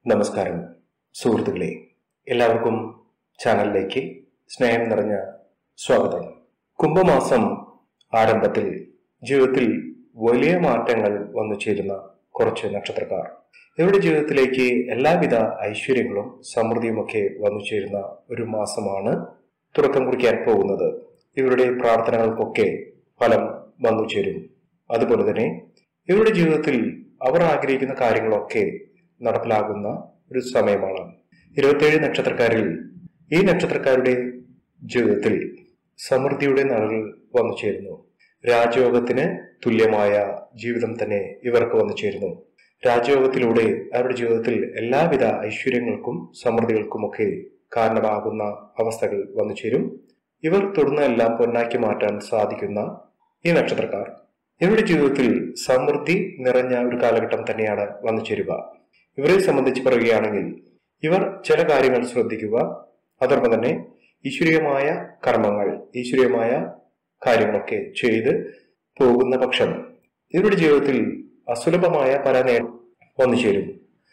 നമസ്കാരം സുഹൃത്തുക്കളെ എല്ലാവർക്കും ചാനലിലേക്ക് സ്നേഹം നിറഞ്ഞ സ്വാഗതം കുംഭമാസം ആരംഭത്തിൽ ജീവിതത്തിൽ വലിയ മാറ്റങ്ങൾ വന്നു ചേരുന്ന കുറച്ച് നക്ഷത്രക്കാർ ഇവരുടെ ജീവിതത്തിലേക്ക് എല്ലാവിധ ഐശ്വര്യങ്ങളും സമൃദ്ധിയുമൊക്കെ വന്നു ചേരുന്ന ഒരു മാസമാണ് തുടക്കം കുറിക്കാൻ പോകുന്നത് ഇവരുടെ പ്രാർത്ഥനകൾക്കൊക്കെ ഫലം വന്നു ചേരും അതുപോലെ തന്നെ ഇവരുടെ ജീവിതത്തിൽ അവർ ആഗ്രഹിക്കുന്ന കാര്യങ്ങളൊക്കെ നടപ്പിലാകുന്ന ഒരു സമയമാണ് ഇരുപത്തിയേഴ് നക്ഷത്രക്കാരിൽ ഈ നക്ഷത്രക്കാരുടെ ജീവിതത്തിൽ സമൃദ്ധിയുടെ നാളുകൾ വന്നു ചേരുന്നു രാജയോഗത്തിന് തുല്യമായ ജീവിതം തന്നെ ഇവർക്ക് വന്നു ചേരുന്നു രാജയോഗത്തിലൂടെ അവരുടെ ജീവിതത്തിൽ എല്ലാവിധ ഐശ്വര്യങ്ങൾക്കും സമൃദ്ധികൾക്കുമൊക്കെ കാരണമാകുന്ന അവസ്ഥകൾ വന്നു ചേരും ഇവർ തൊടുന്നതെല്ലാം പൊന്നാക്കി മാറ്റാൻ സാധിക്കുന്ന ഈ നക്ഷത്രക്കാർ ഇവരുടെ ജീവിതത്തിൽ സമൃദ്ധി നിറഞ്ഞ ഒരു കാലഘട്ടം തന്നെയാണ് വന്നു ചേരുക ഇവരെ സംബന്ധിച്ച് പറയുകയാണെങ്കിൽ ഇവർ ചില കാര്യങ്ങൾ ശ്രദ്ധിക്കുക അതോടൊപ്പം തന്നെ ഈശ്വരീയമായ കർമ്മങ്ങൾ ഈശ്വരീയമായ കാര്യങ്ങളൊക്കെ ചെയ്ത് പോകുന്ന പക്ഷം ഇവരുടെ ജീവിതത്തിൽ അസുലഭമായ പല നേ വന്നു ചേരും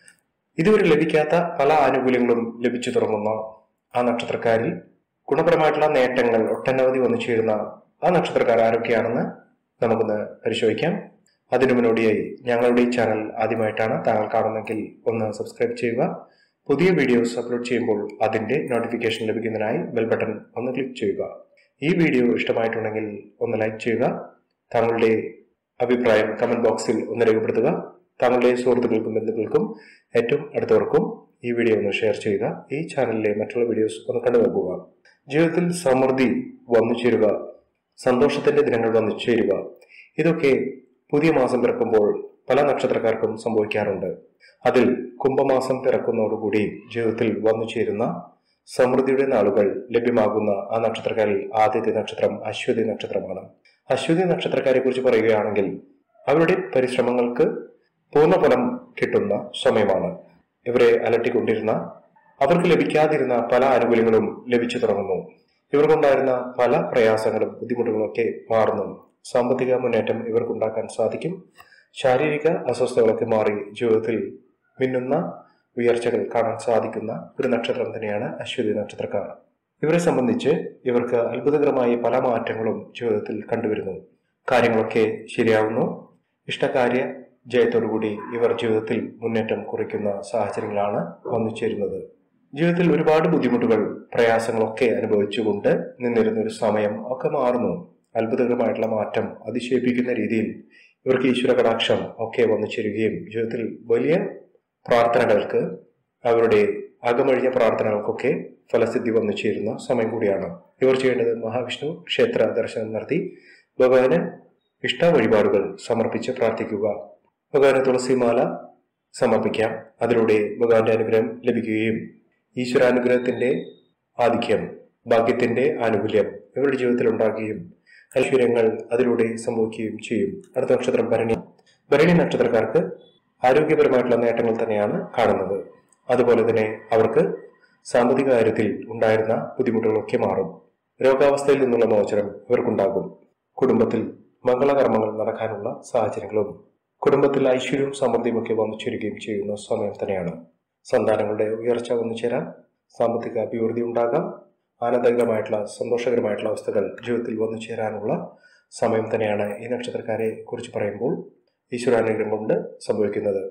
ഇതുവരെ ലഭിക്കാത്ത പല ആനുകൂല്യങ്ങളും ലഭിച്ചു തുടങ്ങുന്ന ആ നക്ഷത്രക്കാരിൽ ഗുണപരമായിട്ടുള്ള നേട്ടങ്ങൾ ഒട്ടനവധി വന്നു ചേരുന്ന ആ നക്ഷത്രക്കാർ ആരൊക്കെയാണെന്ന് നമുക്കൊന്ന് പരിശോധിക്കാം അതിനു മുന്നോടിയായി ഞങ്ങളുടെ ഈ ചാനൽ ആദ്യമായിട്ടാണ് താങ്കൾ കാണുന്നെങ്കിൽ ഒന്ന് സബ്സ്ക്രൈബ് ചെയ്യുക പുതിയ വീഡിയോസ് അപ്ലോഡ് ചെയ്യുമ്പോൾ അതിന്റെ നോട്ടിഫിക്കേഷൻ ലഭിക്കുന്നതിനായി ബെൽ ബട്ടൺ ഒന്ന് ക്ലിക്ക് ചെയ്യുക ഈ വീഡിയോ ഇഷ്ടമായിട്ടുണ്ടെങ്കിൽ ഒന്ന് ലൈക്ക് ചെയ്യുക താങ്കളുടെ അഭിപ്രായം കമന്റ് ബോക്സിൽ ഒന്ന് രേഖപ്പെടുത്തുക താങ്കളുടെ സുഹൃത്തുക്കൾക്കും ബന്ധുക്കൾക്കും ഏറ്റവും അടുത്തവർക്കും ഈ വീഡിയോ ഒന്ന് ഷെയർ ചെയ്യുക ഈ ചാനലിലെ മറ്റുള്ള വീഡിയോസ് ഒന്ന് കണ്ടു നോക്കുക ജീവിതത്തിൽ സമൃദ്ധി വന്നു ചേരുക സന്തോഷത്തിന്റെ ദിനങ്ങൾ വന്നു ചേരുക ഇതൊക്കെ പുതിയ മാസം പിറക്കുമ്പോൾ പല നക്ഷത്രക്കാർക്കും സംഭവിക്കാറുണ്ട് അതിൽ കുംഭമാസം പിറക്കുന്നതോടുകൂടി ജീവിതത്തിൽ വന്നു ചേരുന്ന സമൃദ്ധിയുടെ നാളുകൾ ലഭ്യമാകുന്ന ആ നക്ഷത്രക്കാരിൽ ആദ്യത്തെ നക്ഷത്രം അശ്വതി നക്ഷത്രമാണ് അശ്വതി നക്ഷത്രക്കാരെ കുറിച്ച് പറയുകയാണെങ്കിൽ അവരുടെ പരിശ്രമങ്ങൾക്ക് പൂർണ്ണഫലം കിട്ടുന്ന സമയമാണ് ഇവരെ അലട്ടിക്കൊണ്ടിരുന്ന അവർക്ക് ലഭിക്കാതിരുന്ന പല ആനുകൂല്യങ്ങളും ലഭിച്ചു തുടങ്ങുന്നു ഇവർക്കുണ്ടായിരുന്ന പല പ്രയാസങ്ങളും ബുദ്ധിമുട്ടുകളും ഒക്കെ മാറുന്നു സാമ്പത്തിക മുന്നേറ്റം ഇവർക്കുണ്ടാക്കാൻ സാധിക്കും ശാരീരിക അസ്വസ്ഥതകളൊക്കെ മാറി ജീവിതത്തിൽ മിന്നുന്ന ഉയർച്ചകൾ കാണാൻ സാധിക്കുന്ന ഒരു നക്ഷത്രം തന്നെയാണ് അശ്വതി നക്ഷത്രക്കാർ ഇവരെ സംബന്ധിച്ച് ഇവർക്ക് അത്ഭുതകരമായ പല മാറ്റങ്ങളും ജീവിതത്തിൽ കണ്ടുവരുന്നു കാര്യങ്ങളൊക്കെ ശരിയാവുന്നു ഇഷ്ടകാര്യ ജയത്തോടുകൂടി ഇവർ ജീവിതത്തിൽ മുന്നേറ്റം കുറിക്കുന്ന സാഹചര്യങ്ങളാണ് വന്നു ചേരുന്നത് ജീവിതത്തിൽ ഒരുപാട് ബുദ്ധിമുട്ടുകൾ പ്രയാസങ്ങളൊക്കെ അനുഭവിച്ചുകൊണ്ട് നിന്നിരുന്ന ഒരു സമയം ഒക്കെ മാറുന്നു അത്ഭുതകരമായിട്ടുള്ള മാറ്റം അതിശയിപ്പിക്കുന്ന രീതിയിൽ ഇവർക്ക് ഈശ്വര കടാക്ഷം ഒക്കെ വന്നു ചേരുകയും ജീവിതത്തിൽ വലിയ പ്രാർത്ഥനകൾക്ക് അവരുടെ അകമഴിഞ്ഞ പ്രാർത്ഥനകൾക്കൊക്കെ ഫലസിദ്ധി വന്നു ചേരുന്ന സമയം കൂടിയാണ് ഇവർ ചെയ്യേണ്ടത് മഹാവിഷ്ണു ക്ഷേത്ര ദർശനം നടത്തി ഭഗവാന് ഇഷ്ട വഴിപാടുകൾ സമർപ്പിച്ച് പ്രാർത്ഥിക്കുക ഭഗവാന് തുളസിമാല സമർപ്പിക്കാം അതിലൂടെ ഭഗവാന്റെ അനുഗ്രഹം ലഭിക്കുകയും ഈശ്വരാനുഗ്രഹത്തിന്റെ ആധിക്യം ഭാഗ്യത്തിന്റെ ആനുകൂല്യം ഇവരുടെ ജീവിതത്തിൽ ഉണ്ടാകുകയും ഐശ്വര്യങ്ങൾ അതിലൂടെ സംഭവിക്കുകയും ചെയ്യും അടുത്ത നക്ഷത്രം ഭരണി ഭരണി നക്ഷത്രക്കാർക്ക് ആരോഗ്യപരമായിട്ടുള്ള നേട്ടങ്ങൾ തന്നെയാണ് കാണുന്നത് അതുപോലെ തന്നെ അവർക്ക് സാമ്പത്തിക കാര്യത്തിൽ ഉണ്ടായിരുന്ന ബുദ്ധിമുട്ടുകളൊക്കെ മാറും രോഗാവസ്ഥയിൽ നിന്നുള്ള മോചനം ഇവർക്കുണ്ടാകും കുടുംബത്തിൽ മംഗളകർമ്മങ്ങൾ നടക്കാനുള്ള സാഹചര്യങ്ങളും കുടുംബത്തിൽ ഐശ്വര്യവും സമൃദ്ധിയും ഒക്കെ വന്നു ചേരുകയും ചെയ്യുന്ന സമയം തന്നെയാണ് സന്താനങ്ങളുടെ ഉയർച്ച വന്നു ചേരാം സാമ്പത്തിക അഭിവൃദ്ധി ഉണ്ടാകാം ആനന്ദകരമായിട്ടുള്ള സന്തോഷകരമായിട്ടുള്ള അവസ്ഥകൾ ജീവിതത്തിൽ വന്നു ചേരാനുള്ള സമയം തന്നെയാണ് ഈ നക്ഷത്രക്കാരെ കുറിച്ച് പറയുമ്പോൾ ഈശ്വരാനുഗ്രഹം കൊണ്ട് സംഭവിക്കുന്നത്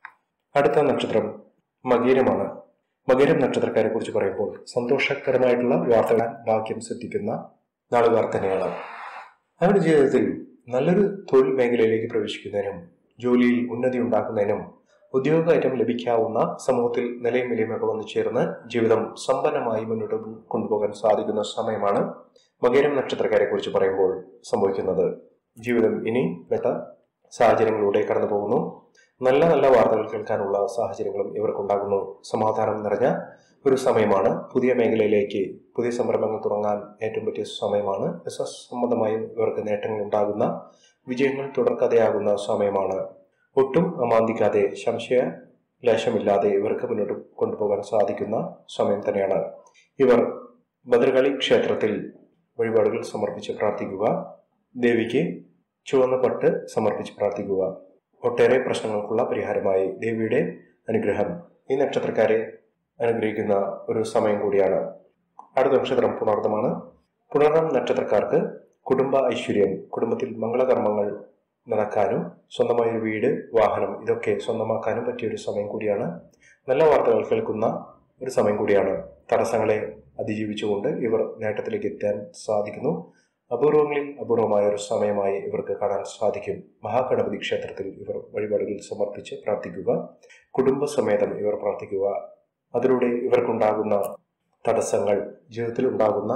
അടുത്ത നക്ഷത്രം മകീരമാണ് മകരം നക്ഷത്രക്കാരെ കുറിച്ച് പറയുമ്പോൾ സന്തോഷകരമായിട്ടുള്ള വാർത്തകൾ ഭാഗ്യം സിദ്ധിക്കുന്ന നാളുകാർ തന്നെയാണ് അവരുടെ ജീവിതത്തിൽ നല്ലൊരു തൊഴിൽ മേഖലയിലേക്ക് പ്രവേശിക്കുന്നതിനും ജോലിയിൽ ഉന്നതി ഉണ്ടാക്കുന്നതിനും ഉദ്യോഗകയറ്റം ലഭിക്കാവുന്ന സമൂഹത്തിൽ നിലയും വിലയുമൊക്കെ വന്നു ചേർന്ന് ജീവിതം സമ്പന്നമായി മുന്നോട്ട് കൊണ്ടുപോകാൻ സാധിക്കുന്ന സമയമാണ് മകരം നക്ഷത്രക്കാരെ കുറിച്ച് പറയുമ്പോൾ സംഭവിക്കുന്നത് ജീവിതം ഇനി മെത്ത സാഹചര്യങ്ങളിലൂടെ കടന്നു പോകുന്നു നല്ല നല്ല വാർത്തകൾ കേൾക്കാനുള്ള സാഹചര്യങ്ങളും ഇവർക്കുണ്ടാകുന്നു സമാധാനം നിറഞ്ഞ ഒരു സമയമാണ് പുതിയ മേഖലയിലേക്ക് പുതിയ സംരംഭങ്ങൾ തുടങ്ങാൻ ഏറ്റവും പറ്റിയ സമയമാണ് ബിസിനസ് സംബന്ധമായും ഇവർക്ക് നേട്ടങ്ങൾ ഉണ്ടാകുന്ന വിജയങ്ങൾ തുടർക്കഥയാകുന്ന സമയമാണ് ഒട്ടും അമാന്തിക്കാതെ സംശയ ലേശമില്ലാതെ ഇവർക്ക് മുന്നോട്ട് കൊണ്ടുപോകാൻ സാധിക്കുന്ന സമയം തന്നെയാണ് ഇവർ ഭദ്രകാളി ക്ഷേത്രത്തിൽ വഴിപാടുകൾ സമർപ്പിച്ച് പ്രാർത്ഥിക്കുക ദേവിക്ക് ചുവന്ന പട്ട് സമർപ്പിച്ച് പ്രാർത്ഥിക്കുക ഒട്ടേറെ പ്രശ്നങ്ങൾക്കുള്ള പരിഹാരമായി ദേവിയുടെ അനുഗ്രഹം ഈ നക്ഷത്രക്കാരെ അനുഗ്രഹിക്കുന്ന ഒരു സമയം കൂടിയാണ് അടുത്ത നക്ഷത്രം പുണർദമാണ് പുണർദം നക്ഷത്രക്കാർക്ക് കുടുംബ ഐശ്വര്യം കുടുംബത്തിൽ മംഗളകർമ്മങ്ങൾ നടക്കാനും സ്വന്തമായ ഒരു വീട് വാഹനം ഇതൊക്കെ സ്വന്തമാക്കാനും പറ്റിയ ഒരു സമയം കൂടിയാണ് നല്ല വാർത്തകൾ കേൾക്കുന്ന ഒരു സമയം കൂടിയാണ് തടസ്സങ്ങളെ അതിജീവിച്ചുകൊണ്ട് ഇവർ നേട്ടത്തിലേക്ക് എത്താൻ സാധിക്കുന്നു അപൂർവങ്ങളിൽ അപൂർവമായ ഒരു സമയമായി ഇവർക്ക് കാണാൻ സാധിക്കും മഹാഗണപതി ക്ഷേത്രത്തിൽ ഇവർ വഴിപാടുകൾ സമർപ്പിച്ച് പ്രാർത്ഥിക്കുക കുടുംബസമേതം ഇവർ പ്രാർത്ഥിക്കുക അതിലൂടെ ഇവർക്കുണ്ടാകുന്ന തടസ്സങ്ങൾ ജീവിതത്തിൽ ഉണ്ടാകുന്ന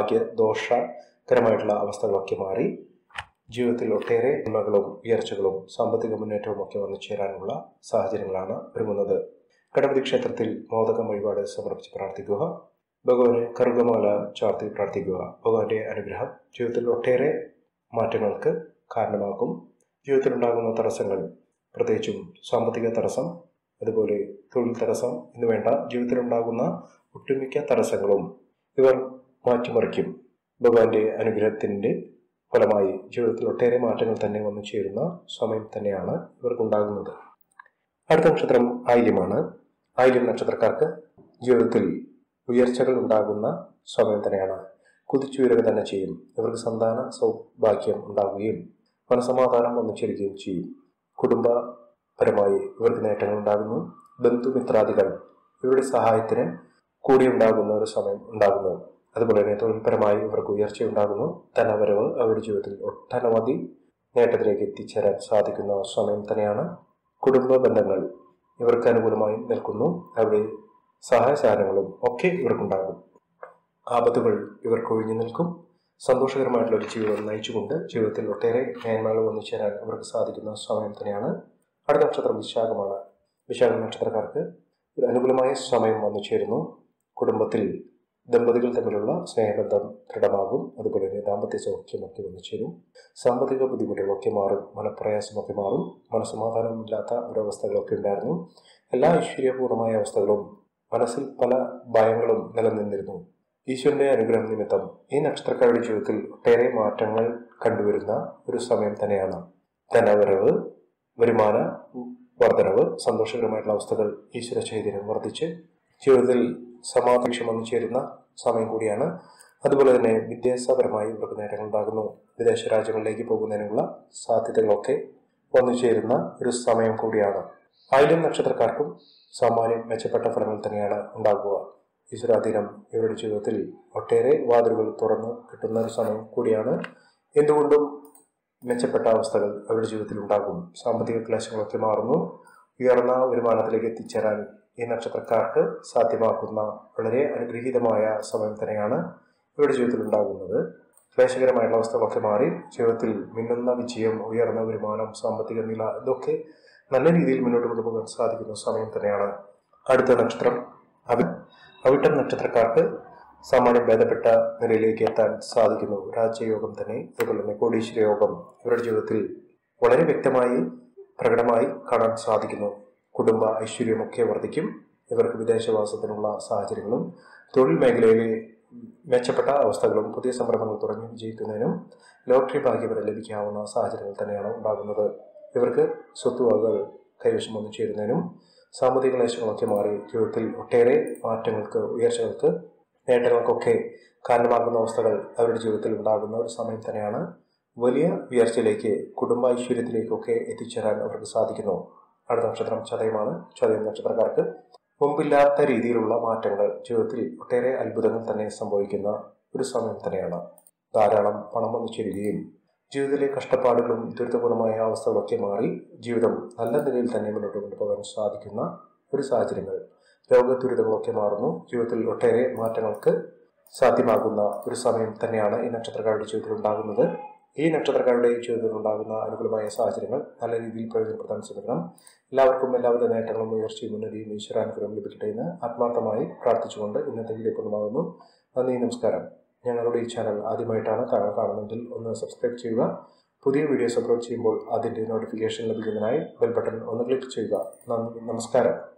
ഭാഗ്യദോഷകരമായിട്ടുള്ള അവസ്ഥകളൊക്കെ മാറി ജീവിതത്തിൽ ഒട്ടേറെ നന്മകളും ഉയർച്ചകളും സാമ്പത്തിക മുന്നേറ്റവും ഒക്കെ വന്നു ചേരാനുള്ള സാഹചര്യങ്ങളാണ് ഒരുങ്ങുന്നത് ഗണപതി ക്ഷേത്രത്തിൽ മോദകം വഴിപാട് സമർപ്പിച്ച് പ്രാർത്ഥിക്കുക ഭഗവാനെ കറുകമാല ചാർത്തി പ്രാർത്ഥിക്കുക ഭഗവാന്റെ അനുഗ്രഹം ജീവിതത്തിൽ ഒട്ടേറെ മാറ്റങ്ങൾക്ക് കാരണമാക്കും ജീവിതത്തിലുണ്ടാകുന്ന തടസ്സങ്ങൾ പ്രത്യേകിച്ചും സാമ്പത്തിക തടസ്സം അതുപോലെ തൊഴിൽ തടസ്സം എന്ന് വേണ്ട ജീവിതത്തിലുണ്ടാകുന്ന ഒട്ടുമിക്ക തടസ്സങ്ങളും ഇവർ മാറ്റിമറിക്കും ഭഗവാന്റെ അനുഗ്രഹത്തിൻ്റെ ഫലമായി ജീവിതത്തിൽ ഒട്ടേറെ മാറ്റങ്ങൾ തന്നെ വന്നു ചേരുന്ന സമയം തന്നെയാണ് ഇവർക്കുണ്ടാകുന്നത് അടുത്ത നക്ഷത്രം ആയില്യമാണ് ആയില്യം നക്ഷത്രക്കാർക്ക് ജീവിതത്തിൽ ഉയർച്ചകൾ ഉണ്ടാകുന്ന സമയം തന്നെയാണ് കുതിച്ചുയരുക തന്നെ ചെയ്യും ഇവർക്ക് സന്താന സൗഭാഗ്യം ഉണ്ടാവുകയും മനസമാധാനം വന്നു ചേരുകയും ചെയ്യും കുടുംബപരമായി ഇവർക്ക് നേട്ടങ്ങൾ ഉണ്ടാകുന്നു ബന്ധുമിത്രാദികൾ ഇവരുടെ സഹായത്തിന് കൂടി ഉണ്ടാകുന്ന ഒരു സമയം ഉണ്ടാകുന്നു അതുപോലെ തന്നെ തൊഴിൽപരമായി ഇവർക്ക് ഉയർച്ച ഉണ്ടാകുന്നു ധനവരവ് അവരുടെ ജീവിതത്തിൽ ഒട്ടനവധി നേട്ടത്തിലേക്ക് എത്തിച്ചേരാൻ സാധിക്കുന്ന സമയം തന്നെയാണ് കുടുംബ ബന്ധങ്ങൾ ഇവർക്ക് അനുകൂലമായി നിൽക്കുന്നു അവിടെ സഹായ സഹനങ്ങളും ഒക്കെ ഇവർക്കുണ്ടാകും ആപത്തുകൾ ഇവർക്ക് ഒഴിഞ്ഞു നിൽക്കും സന്തോഷകരമായിട്ടുള്ള ഒരു ജീവിതം നയിച്ചുകൊണ്ട് ജീവിതത്തിൽ ഒട്ടേറെ മേന്മകൾ വന്നു ചേരാൻ ഇവർക്ക് സാധിക്കുന്ന സമയം തന്നെയാണ് അടുത്ത നക്ഷത്രം വിശാഖമാണ് വിശാഖ നക്ഷത്രക്കാർക്ക് ഒരു അനുകൂലമായ സമയം വന്നു ചേരുന്നു കുടുംബത്തിൽ ദമ്പതികൾ തമ്മിലുള്ള സ്നേഹബന്ധം ദൃഢമാകും അതുപോലെ തന്നെ ദാമ്പത്യ സൗഖ്യമൊക്കെ വന്നു ചേരും സാമ്പത്തിക ബുദ്ധിമുട്ടുകളൊക്കെ മാറും മനപ്രയാസമൊക്കെ മാറും മനസ്സമാധാനമില്ലാത്ത ഒരവസ്ഥകളൊക്കെ ഉണ്ടായിരുന്നു എല്ലാ ഐശ്വര്യപൂർണമായ അവസ്ഥകളും മനസ്സിൽ പല ഭയങ്ങളും നിലനിന്നിരുന്നു ഈശ്വരന്റെ അനുഗ്രഹം നിമിത്തം ഈ നക്ഷത്രക്കാരുടെ ജീവിതത്തിൽ ഒട്ടേറെ മാറ്റങ്ങൾ കണ്ടുവരുന്ന ഒരു സമയം തന്നെയാണ് ധനവരവ് വരുമാന വർധനവ് സന്തോഷകരമായിട്ടുള്ള അവസ്ഥകൾ ഈശ്വര ചൈതന്യം വർദ്ധിച്ച് ജീവിതത്തിൽ സമാപക്ഷം വന്നു ചേരുന്ന സമയം കൂടിയാണ് അതുപോലെ തന്നെ വിദ്യാഭ്യാസപരമായി ഇവർക്ക് നേട്ടങ്ങൾ ഉണ്ടാകുന്നു വിദേശ രാജ്യങ്ങളിലേക്ക് പോകുന്നതിനുള്ള സാധ്യതകളൊക്കെ വന്നു ചേരുന്ന ഒരു സമയം കൂടിയാണ് ആയിരം നക്ഷത്രക്കാർക്കും സാമാന്യം മെച്ചപ്പെട്ട ഫലങ്ങൾ തന്നെയാണ് ഉണ്ടാകുക ഈശ്വരാധീനം ഇവരുടെ ജീവിതത്തിൽ ഒട്ടേറെ വാതിലുകൾ തുറന്ന് കിട്ടുന്ന ഒരു സമയം കൂടിയാണ് എന്തുകൊണ്ടും മെച്ചപ്പെട്ട അവസ്ഥകൾ അവരുടെ ജീവിതത്തിൽ ഉണ്ടാകും സാമ്പത്തിക ക്ലേശങ്ങളൊക്കെ മാറുന്നു ഉയർന്ന വരുമാനത്തിലേക്ക് എത്തിച്ചേരാൻ ഈ നക്ഷത്രക്കാർക്ക് സാധ്യമാക്കുന്ന വളരെ അനുഗ്രഹീതമായ സമയം തന്നെയാണ് ഇവരുടെ ജീവിതത്തിൽ ഉണ്ടാകുന്നത് ക്ലേശകരമായിട്ടുള്ള അവസ്ഥകളൊക്കെ മാറി ജീവിതത്തിൽ മിന്നുന്ന വിജയം ഉയർന്ന വരുമാനം സാമ്പത്തിക നില ഇതൊക്കെ നല്ല രീതിയിൽ മുന്നോട്ട് കൊണ്ടുപോകാൻ സാധിക്കുന്ന സമയം തന്നെയാണ് അടുത്ത നക്ഷത്രം അവി അവിട്ടം നക്ഷത്രക്കാർക്ക് സാമാന്യം ഭേദപ്പെട്ട നിലയിലേക്ക് എത്താൻ സാധിക്കുന്നു രാജ്യയോഗം തന്നെ അതുപോലെ തന്നെ കോടീശ്വര യോഗം ഇവരുടെ ജീവിതത്തിൽ വളരെ വ്യക്തമായി പ്രകടമായി കാണാൻ സാധിക്കുന്നു കുടുംബ ഐശ്വര്യമൊക്കെ വർദ്ധിക്കും ഇവർക്ക് വിദേശവാസത്തിനുള്ള സാഹചര്യങ്ങളും തൊഴിൽ മേഖലയിലെ മെച്ചപ്പെട്ട അവസ്ഥകളും പുതിയ സംരംഭങ്ങൾ തുടങ്ങി വിജയിക്കുന്നതിനും ലോട്ടറി ഭാഗ്യം വരെ ലഭിക്കാവുന്ന സാഹചര്യങ്ങൾ തന്നെയാണ് ഉണ്ടാകുന്നത് ഇവർക്ക് സ്വത്തുവകകൾ കൈവശം വന്നു ചേരുന്നതിനും സാമ്പത്തിക ക്ലേശങ്ങളൊക്കെ മാറി ജീവിതത്തിൽ ഒട്ടേറെ മാറ്റങ്ങൾക്ക് ഉയർച്ചകൾക്ക് നേട്ടങ്ങൾക്കൊക്കെ കാരണമാകുന്ന അവസ്ഥകൾ അവരുടെ ജീവിതത്തിൽ ഉണ്ടാകുന്ന ഒരു സമയം തന്നെയാണ് വലിയ ഉയർച്ചയിലേക്ക് കുടുംബൈശ്വര്യത്തിലേക്കൊക്കെ എത്തിച്ചേരാൻ അവർക്ക് സാധിക്കുന്നു അടുത്ത നക്ഷത്രം ചതയമാണ് ചതയം നക്ഷത്രക്കാർക്ക് മുമ്പില്ലാത്ത രീതിയിലുള്ള മാറ്റങ്ങൾ ജീവിതത്തിൽ ഒട്ടേറെ അത്ഭുതങ്ങൾ തന്നെ സംഭവിക്കുന്ന ഒരു സമയം തന്നെയാണ് ധാരാളം പണം വന്നു ചേരുകയും ജീവിതത്തിലെ കഷ്ടപ്പാടുകളും ദുരിതപൂർണമായ അവസ്ഥകളൊക്കെ മാറി ജീവിതം നല്ല നിലയിൽ തന്നെ മുന്നോട്ട് കൊണ്ടുപോകാൻ സാധിക്കുന്ന ഒരു സാഹചര്യങ്ങൾ രോഗദുരിതങ്ങളൊക്കെ മാറുന്നു ജീവിതത്തിൽ ഒട്ടേറെ മാറ്റങ്ങൾക്ക് സാധ്യമാകുന്ന ഒരു സമയം തന്നെയാണ് ഈ നക്ഷത്രക്കാരുടെ ജീവിതത്തിൽ ഉണ്ടാകുന്നത് ഈ നക്ഷത്രക്കാരുടെ ജീവിതത്തിൽ ഉണ്ടാകുന്ന അനുകൂലമായ സാഹചര്യങ്ങൾ നല്ല രീതിയിൽ പ്രയോജനപ്പെടുത്താൻ ശ്രമിക്കണം എല്ലാവർക്കും എല്ലാവിധ നേട്ടങ്ങളും ഉയർച്ചയും ഉന്നതിയും ഈശ്വരാനുഗ്രഹം ലഭിക്കട്ടെ എന്ന് ആത്മാർത്ഥമായി പ്രാർത്ഥിച്ചുകൊണ്ട് ഇന്നത്തെ വീഡിയോ പൂർണ്ണമാകുന്നു നന്ദി നമസ്കാരം ഞങ്ങളുടെ ഈ ചാനൽ ആദ്യമായിട്ടാണ് താങ്കൾ കാണുന്നതെങ്കിൽ ഒന്ന് സബ്സ്ക്രൈബ് ചെയ്യുക പുതിയ വീഡിയോസ് അപ്ലോഡ് ചെയ്യുമ്പോൾ അതിൻ്റെ നോട്ടിഫിക്കേഷൻ ലഭിക്കുന്നതിനായി ബെൽ ബട്ടൺ ഒന്ന് ക്ലിക്ക് ചെയ്യുക നന്ദി നമസ്കാരം